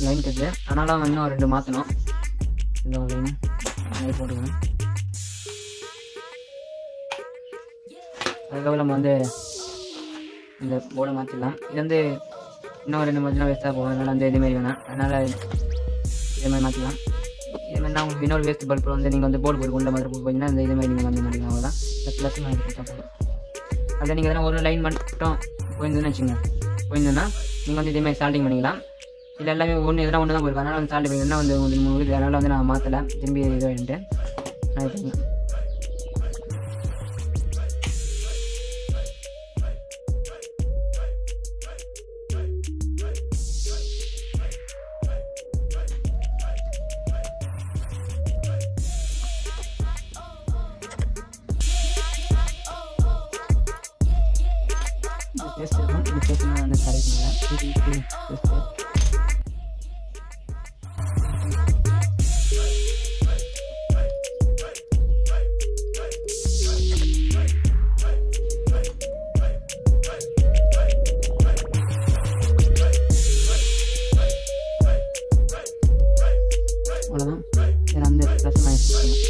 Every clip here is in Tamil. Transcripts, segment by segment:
லைன் கட்டு அதனால இன்னும் ரெண்டு மாற்றணும் இந்த ஒரு லைன் அது போட்டுக்கணும் அதுக்கப்புறம் நம்ம வந்து இந்த போர்டை மாற்றிடலாம் இது வந்து இன்னும் ரெண்டு மணி நேரம் வேஸ்ட்டாக போகும் அதனால் வந்து இதேமாரி வேணாம் அதனால் இதே மாதிரி மாற்றிக்கலாம் இது மாதிரி நான் உங்களுக்கு இன்னொரு வேஸ்ட் பல்ப் வந்து நீங்கள் வந்து போர்டு போட்டு கொண்ட மாதிரி போட்டு போனீங்கன்னா இந்த இதே மாதிரி நீங்கள் வந்து மாட்டிக்கலாம் அவ்வளோதான் இந்த ப்ளஸ் மாதிரி கொடுத்தா போதும் அதில் நீங்கள் எதனா ஒரு லைன் மட்டும் போயிருந்ததுன்னு வச்சுங்க போயிருந்ததுன்னா நீங்கள் வந்து இதே மாதிரி சால்ட்டிங் பண்ணிக்கலாம் இல்லை எல்லாமே ஒன்று எதனா ஒன்று தான் போயிருக்கும் அதனால் வந்து சால்ட் பண்ணிங்கன்னா வந்து உங்களுக்கு மூணு இருக்குது அதனால் வந்து நான் மாற்றலை திரும்பி இது பண்ணிட்டு நான் இது பண்ணிக்கலாம் டேஸ்ட் இருக்கும் இந்த டேஸ்ட்லாம் வந்து கிடைக்குங்க டேஸ்ட்டு அவ்வளோதான் இதில் வந்து ப்ளஸ் மைனஸ்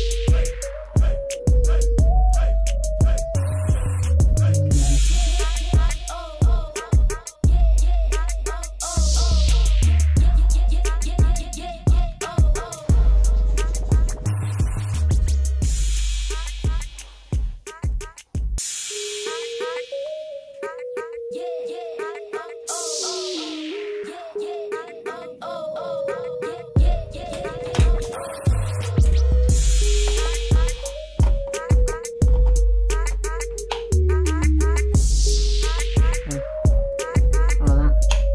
அவ்வளோதான்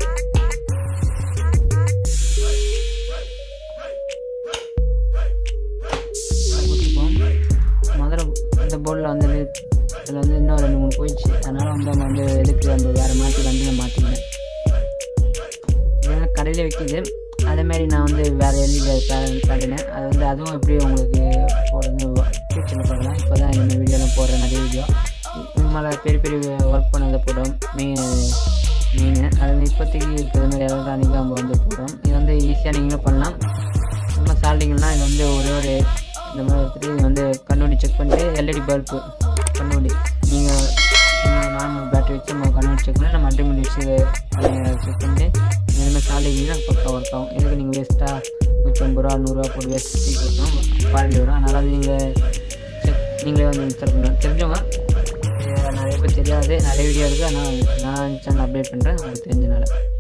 ஊற்றிப்போம் முதல்ல இந்த போர்டில் வந்து இதில் வந்து இன்னும் ரெண்டு மூணு போயிடுச்சு அதனால் வந்து நம்ம வந்து எதுக்கு அந்த வேறு மாற்றி வந்து நான் மாற்றிக்கினேன் இதெல்லாம் கடையில் விற்கிது அதேமாரி நான் வந்து வேறு எல்இடி காட்டினேன் அது வந்து அதுவும் எப்படி உங்களுக்கு போடுறது ஃபியூச்சரில் போடலாம் இப்போ தான் இந்த வீடியோலாம் போடுறேன் நிறைய வீடியோ இது மேலே பெரிய பெரிய ஒர்க் பண்ணதை போடுறோம் மெயின் மெயின் அது இப்போதைக்கு இருக்கிற மாதிரி எலக்ட்ரானிக்காக நம்ம வந்து போடுறோம் இது வந்து ஈஸியாக நீங்களும் பண்ணலாம் சும்மா சால்ட்டிங்கன்னா இது வந்து ஒரே ஒரு இந்த மாதிரி எடுத்துகிட்டு இது வந்து கண்ணாடி செக் பண்ணிட்டு எல்இடி பல்பு கண்ணாடி நீங்கள் நார்மல் பேட்டரி வச்சு நம்ம கண்ணாடி செக் பண்ணி நம்ம அல்டிமேட் வச்சு செக் பண்ணிட்டு இந்த மாதிரி சால்ட்டிங்கன்னா பக்கம் ஒர்க் ஆகும் இதுக்கு நீங்கள் வேஸ்ட்டாக நூற்றம்பது ரூபா நூறுரூவா போட்டு வேஸ்ட் தூக்கி கொடுத்தோம் குவாலிட்டி வரும் அதனால் வந்து நீங்கள் செக் நீங்களே வந்து இன்ஸ்டால் பண்ணலாம் தெரிஞ்சவங்க இது நிறைய பேர் தெரியாது நிறைய வீடியோ இருக்குது ஆனால் நான் சேனல் அப்டேட் பண்ணுறேன் உங்களுக்கு தெரிஞ்சனால